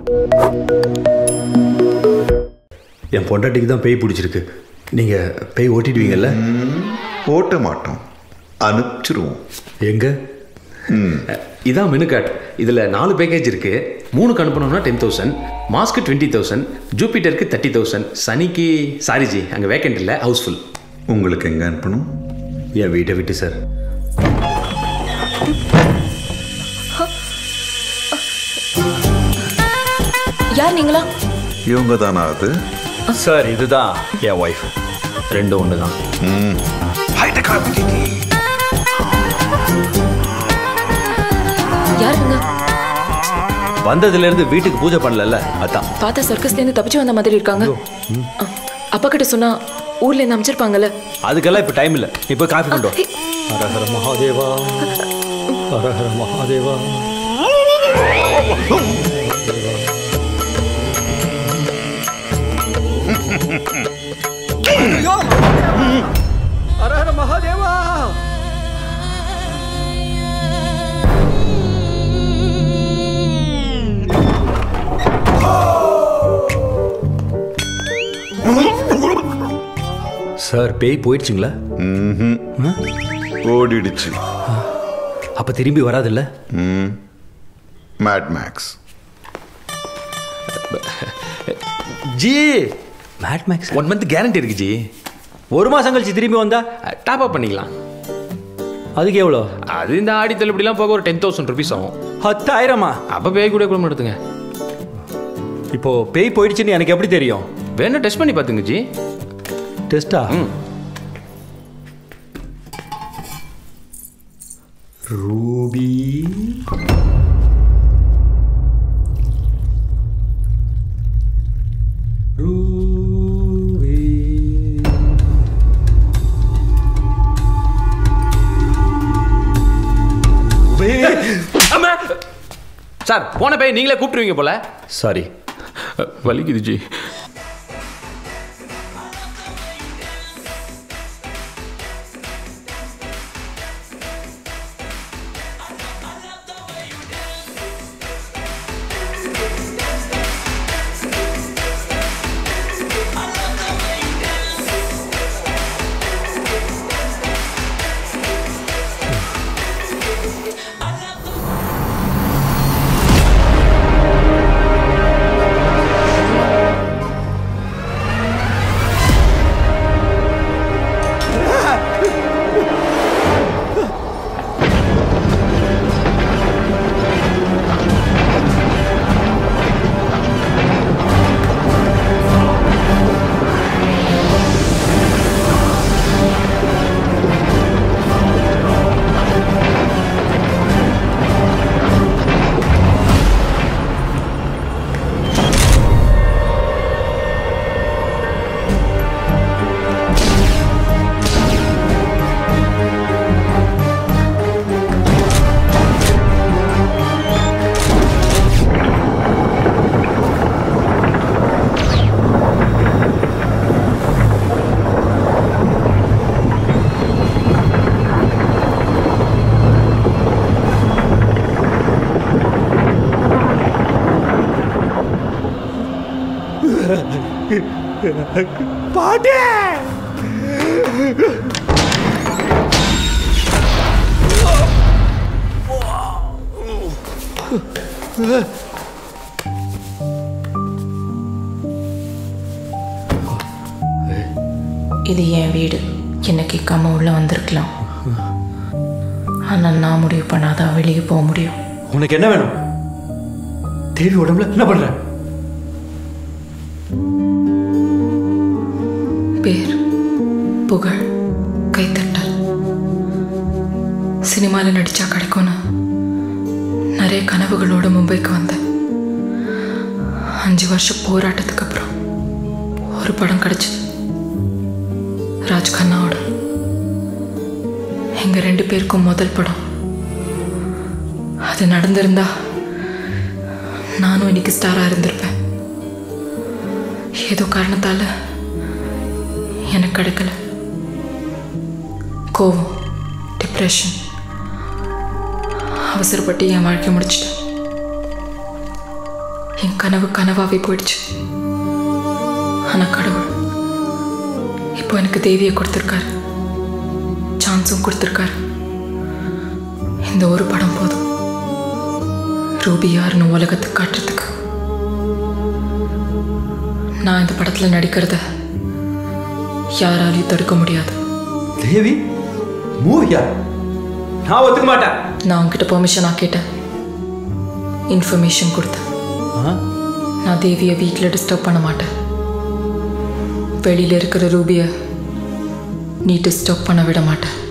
என் பொண்டாட்டிக்கு தான் பேய் பிடிச்சிருக்கு நீங்கள் பேய் ஓட்டிடுவீங்கல்ல ஓட்ட மாட்டோம் அனுப்பிச்சிருவோம் எங்க இதான் மெனு கார்டு இதில் நாலு பேக்கேஜ் இருக்கு மூணுக்கு அனுப்பணும்னா டென் தௌசண்ட் மாஸ்க்கு டுவெண்ட்டி தௌசண்ட் ஜூபிட்டருக்கு தேர்ட்டி தௌசண்ட் சனிக்கு சாரி ஜி அங்கே வேக்கண்ட் இல்லை ஹவுஸ்ஃபுல் உங்களுக்கு எங்கே அனுப்பணும் என் வீட்டை விட்டு சார் யார் நீங்களா இவங்க தானா அது சார் இதுதான் என் ஒய்ஃப் ரெண்டும் ஒன்று தான் யாருங்க வந்ததுலேருந்து வீட்டுக்கு பூஜை பண்ணல அதான் பார்த்தா சர்க்கஸ்ல இருந்து தப்பிச்சு வந்த மாதிரி இருக்காங்க அ, அப்பா கிட்ட சொன்னா ஊர்ல இருந்து அமைச்சிருப்பாங்கல்ல அதுக்கெல்லாம் இப்போ டைம் இல்லை இப்போ காஃபி கொண்டு வா ஹே, ஹரஹர மகாதேவா ஹரஹர மகாதேவா ஹரஹர மகாதேவா சார் பேய் போயிடுச்சுங்களா ஓடிடுச்சு அப்போ திரும்பி வராதுல்ல mad max ji mad max one month guarantee இருக்கு ஜி ஒரு மாதம் கழிச்சு திரும்பி வந்தா டாப் அப் பண்ணிக்கலாம் அதுக்கு எவ்வளோ அது இந்த ஆடி தள்ளுபடிலாம் போக ஒரு டென் தௌசண்ட் ருபீஸ் ஆகும் பத்தாயிரமா அப்போ பேய் கூட குடும்பம் எடுத்துங்க இப்போ பேய் போயிடுச்சுன்னு எனக்கு எப்படி தெரியும் வேணா டெஸ்ட் பண்ணி பார்த்துங்க ஜி டெஸ்டா ரூபி ரூபி அம்மா சார் போன பேய் நீங்களே கூப்பிட்டுருவீங்க போல சாரி வலிக்குது ஜி இது என் வீடு என்ன கேட்காம உள்ள வந்திருக்கலாம் ஆனா நான் முடிவு பண்ணாதான் வெளியே போக முடியும் உனக்கு என்ன வேணும் தேவி உடம்புல என்ன பண்ற பேர் புகழ் கைத்தட்டல் சினிமாவில் நடிச்சா கிடைக்கும்னு நிறைய கனவுகளோட மும்பைக்கு வந்தேன் அஞ்சு வருஷம் போராட்டத்துக்கு அப்புறம் ஒரு படம் கிடைச்சது ராஜ் கண்ணாவோட எங்க ரெண்டு பேருக்கும் முதல் படம் அது நடந்திருந்தா நானும் இன்னைக்கு ஸ்டாரா இருந்திருப்பேன் ஏதோ காரணத்தால எனக்கு கிடைக்கல கோவம் டிப்ரெஷன் அவசரப்பட்டு என் வாழ்க்கை முடிச்சிட்டேன் என் கனவு கனவாவே போயிடுச்சு ஆனால் கடவுள் இப்போ எனக்கு தேவியை கொடுத்துருக்காரு சான்ஸும் கொடுத்துருக்காரு இந்த ஒரு படம் போதும் ரூபி யாருன்னு உலகத்துக்கு காட்டுறதுக்கு நான் இந்த படத்தில் நடிக்கிறத யாராலையும் தடுக்க முடியாது தேவி மூவியா நான் ஒத்துக்க மாட்டேன் நான் உங்ககிட்ட பெர்மிஷனாக கேட்டேன் இன்ஃபர்மேஷன் கொடுத்தேன் நான் தேவியை வீட்டில் டிஸ்டர்ப் பண்ண மாட்டேன் வெளியில் இருக்கிற ரூபியை நீ டிஸ்டர்ப் பண்ண விட மாட்டேன்